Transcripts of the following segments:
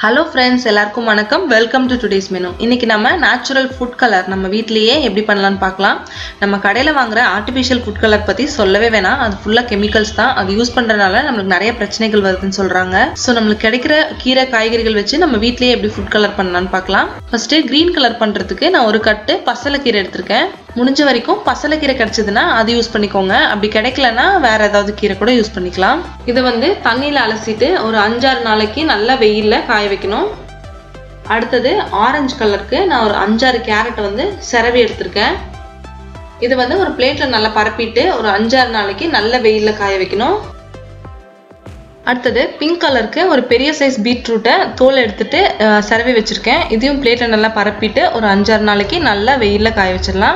hello friends எல்லாருக்கும் வணக்கம் welcome to today's menu இன்னைக்கு நம்ம நேச்சுரல் ஃபுட் கலர் நம்ம வீட்லேயே எப்படி பண்ணலாம்னு பார்க்கலாம் நம்ம கடையில் வாங்குற ஆர்டிஃபிஷியல் ஃபுட் கலர் பற்றி சொல்லவே வேணாம் அது ஃபுல்லாக கெமிக்கல்ஸ் தான் அது யூஸ் பண்ணுறதுனால நம்மளுக்கு நிறைய பிரச்சனைகள் வருதுன்னு சொல்கிறாங்க ஸோ நம்மளுக்கு கிடைக்கிற கீரை காய்கறிகள் வச்சு நம்ம வீட்லேயே எப்படி ஃபுட் கலர் பண்ணலாம்னு பார்க்கலாம் ஃபர்ஸ்ட்டு க்ரீன் கலர் பண்ணுறதுக்கு நான் ஒரு கட்டு பசலைக்கீரை எடுத்திருக்கேன் முடிஞ்ச வரைக்கும் பசலைக்கீரை கிடைச்சதுன்னா அது யூஸ் பண்ணிக்கோங்க அப்படி கிடைக்கலன்னா வேற ஏதாவது கீரை கூட யூஸ் பண்ணிக்கலாம் இதை வந்து தண்ணியில் அலசிட்டு ஒரு அஞ்சாறு நாளைக்கு நல்லா வெயிலில் காய வைக்கணும் அடுத்தது ஆரஞ்சு கலருக்கு நான் ஒரு அஞ்சாறு கேரட் வந்து சிரவி எடுத்திருக்கேன் இது வந்து ஒரு பிளேட்டில் நல்லா பரப்பிட்டு ஒரு அஞ்சாறு நாளைக்கு நல்ல வெயிலில் காய வைக்கணும் அடுத்தது பிங்க் கலருக்கு ஒரு பெரிய சைஸ் பீட்ரூட்டை தோல் எடுத்துட்டு அஹ், சிரவி வச்சுருக்கேன் இதையும் பிளேட்டில் நல்லா பரப்பிட்டு ஒரு அஞ்சாறு நாளைக்கு நல்லா வெயிலில் காய வச்சிடலாம்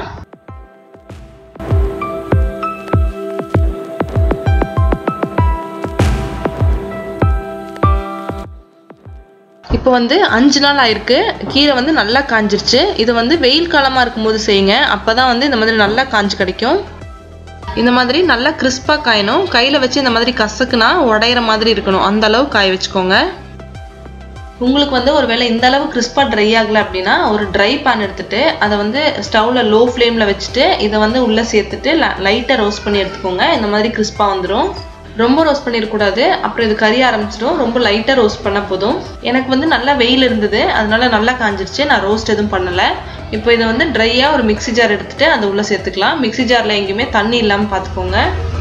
இப்போ வந்து அஞ்சு நாள் ஆயிருக்கு கீரை வந்து நல்லா காஞ்சிருச்சு இது வந்து வெயில் காலமாக இருக்கும்போது செய்யுங்க அப்போ தான் வந்து இந்த மாதிரி நல்லா காஞ்சு கிடைக்கும் இந்த மாதிரி நல்லா கிறிஸ்பாக காயணும் கையில் வச்சு இந்த மாதிரி கசக்குனா உடையிற மாதிரி இருக்கணும் அந்த அளவு காய வச்சுக்கோங்க உங்களுக்கு வந்து ஒருவேளை இந்த அளவு கிறிஸ்பாக ட்ரை ஆகலை அப்படின்னா ஒரு ட்ரை பேன் எடுத்துட்டு அதை வந்து ஸ்டவ்வில் லோ ஃப்ளேமில் வச்சுட்டு இதை வந்து உள்ளே சேர்த்துட்டு லைட்டாக ரோஸ்ட் பண்ணி எடுத்துக்கோங்க இந்த மாதிரி கிறிஸ்பாக வந்துடும் ரொம்ப ரோஸ்ட் பண்ணிடக்கூடாது அப்புறம் இது கறிய ஆரம்பிச்சிடும் ரொம்ப லைட்டாக ரோஸ்ட் பண்ணால் போதும் எனக்கு வந்து நல்லா வெயில் இருந்தது அதனால நல்லா காஞ்சிருச்சு நான் ரோஸ்ட் எதுவும் பண்ணலை இப்போ இதை வந்து ட்ரையாக ஒரு மிக்ஸி ஜார் எடுத்துட்டு அதை உள்ளே சேர்த்துக்கலாம் மிக்ஸி ஜாரில் எங்கேயுமே தண்ணி இல்லாமல் பார்த்துக்கோங்க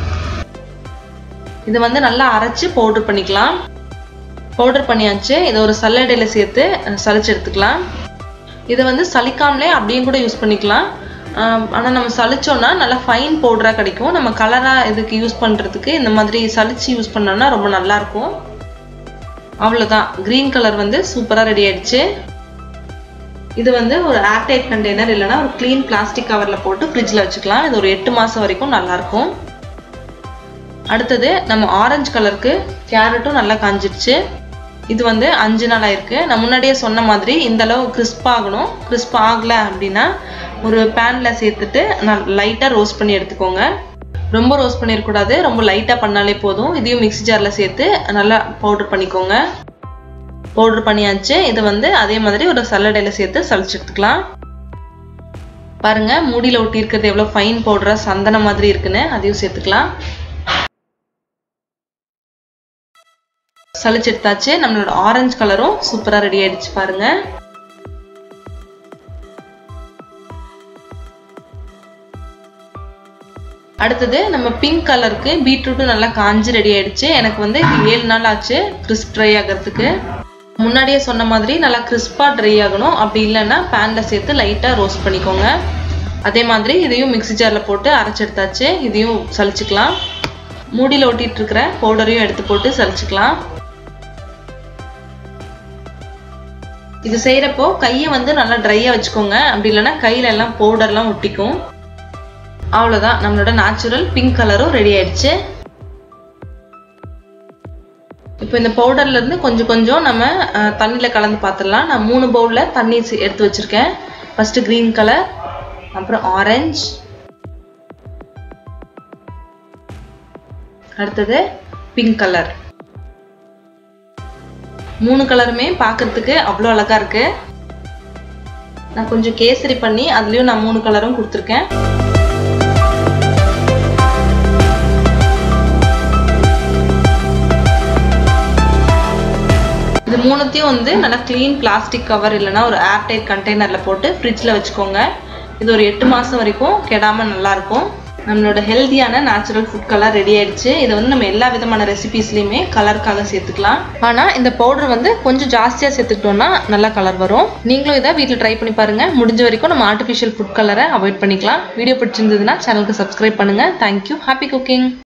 இது வந்து நல்லா அரைச்சி பவுடர் பண்ணிக்கலாம் பவுடர் பண்ணியாச்சு இதை ஒரு சல்லடையில் சேர்த்து அஹ், சலிச்சு எடுத்துக்கலாம் இதை வந்து சலிக்காமலே அப்படியும் கூட யூஸ் பண்ணிக்கலாம் ஆனால் நம்ம சலிச்சோன்னா நல்லா ஃபைன் பவுடராக கிடைக்கும் நம்ம கலராக இதுக்கு யூஸ் பண்ணுறதுக்கு இந்த மாதிரி சலிச்சு யூஸ் பண்ணோம்னா ரொம்ப நல்லாயிருக்கும் அவ்வளோதான் க்ரீன் கலர் வந்து சூப்பராக ரெடி ஆயிடுச்சு இது வந்து ஒரு ஏர்டைட் கண்டெய்னர் இல்லைன்னா ஒரு க்ளீன் பிளாஸ்டிக் கவரில் போட்டு ஃப்ரிட்ஜில் வச்சுக்கலாம் இது ஒரு எட்டு மாதம் வரைக்கும் நல்லாயிருக்கும் அடுத்தது நம்ம ஆரஞ்சு கலருக்கு கேரட்டும் நல்லா காஞ்சிடுச்சு இது வந்து அஞ்சு நாள் ஆயிருக்கு நான் முன்னாடியே சொன்ன மாதிரி இந்த அளவு கிறிஸ்ப் ஆகணும் கிறிஸ்ப் ஆகலை அப்படின்னா ஒரு பேனில் சேர்த்துட்டு நான் லைட்டாக ரோஸ்ட் பண்ணி எடுத்துக்கோங்க ரொம்ப ரோஸ்ட் பண்ணிடக்கூடாது ரொம்ப லைட்டாக பண்ணாலே போதும் இதையும் மிக்ஸி ஜாரில் சேர்த்து நல்லா பவுடர் பண்ணிக்கோங்க பவுடர் பண்ணியாச்சு இதை வந்து அதே மாதிரி ஒரு சல்லடையில் சேர்த்து சளிச்சு எடுத்துக்கலாம் பாருங்க மூடியில் ஒட்டி இருக்கிறது எவ்வளோ ஃபைன் பவுடராக சந்தன மாதிரி இருக்குன்னு அதையும் சேர்த்துக்கலாம் சளிச்சு எடுத்தாச்சு நம்மளோட ஆரஞ்சு கலரும் சூப்பராக ரெடி ஆயிடுச்சு பாருங்க அடுத்தது நம்ம பிங்க் கலருக்கு பீட்ரூட்டும் நல்லா காஞ்சு ரெடி ஆயிடுச்சு எனக்கு வந்து இது ஏழு நாள் ஆச்சு கிறிஸ்ப் ட்ரை ஆகிறதுக்கு முன்னாடியே சொன்ன மாதிரி நல்லா கிறிஸ்பாக ட்ரை ஆகணும் அப்படி இல்லைன்னா பேனில் சேர்த்து லைட்டாக ரோஸ்ட் பண்ணிக்கோங்க அதே மாதிரி இதையும் மிக்ஸி ஜாரில் போட்டு அரைச்சி எடுத்தாச்சு இதையும் சலிச்சுக்கலாம் மூடியில் ஒட்டிட்டு இருக்கிற பவுடரையும் எடுத்து போட்டு சலிச்சுக்கலாம் இது செய்கிறப்போ கையை வந்து நல்லா ட்ரையாக வச்சுக்கோங்க அப்படி இல்லைன்னா கையில எல்லாம் பவுடர்லாம் ஒட்டிக்கும் அவ்வளோதான் நம்மளோட நேச்சுரல் பிங்க் கலரும் ரெடி ஆயிடுச்சு இப்போ இந்த பவுடர்ல இருந்து கொஞ்சம் கொஞ்சம் நம்ம அஹ், தண்ணியில கலந்து பார்த்துடலாம் நான் மூணு பவுல்ல தண்ணி சி- எடுத்து வச்சிருக்கேன் ஃபர்ஸ்ட் கிரீன் கலர் அப்புறம் ஆரஞ்சு அடுத்தது பிங்க் கலர் மூணு கலருமே பார்க்கறதுக்கு அவ்வளோ அழகா இருக்கு நான் கொஞ்சம் கேசரி பண்ணி அதுலயும் நான் மூணு கலரும் கொடுத்துருக்கேன் இது மூணுத்தையும் வந்து நல்லா க்ளீன் பிளாஸ்டிக் கவர் இல்லைன்னா ஒரு ஏர்டைட் கண்டெய்னரில் போட்டு ஃப்ரிட்ஜில் வச்சுக்கோங்க இது ஒரு எட்டு மாதம் வரைக்கும் கெடாமல் நல்லாயிருக்கும் நம்மளோட ஹெல்தியான நேச்சுரல் ஃபுட் கலர் ரெடி ஆயிடுச்சு இதை வந்து நம்ம எல்லா விதமான ரெசிபீஸ்லையுமே கலருக்காக சேர்த்துக்கலாம் ஆனால் இந்த பவுடர் வந்து கொஞ்சம் ஜாஸ்தியாக சேர்த்துக்கிட்டோம்னா நல்லா கலர் வரும் நீங்களும் இதை வீட்டில் ட்ரை பண்ணி பாருங்கள் முடிஞ்ச வரைக்கும் நம்ம ஆர்டிஃபிஷியல் ஃபுட் கலரை அவாய்ட் பண்ணிக்கலாம் வீடியோ பிடிச்சிருந்ததுன்னா சேனலுக்கு சப்ஸ்கிரைப் பண்ணுங்கள் தேங்க்யூ ஹாப்பி குக்கிங்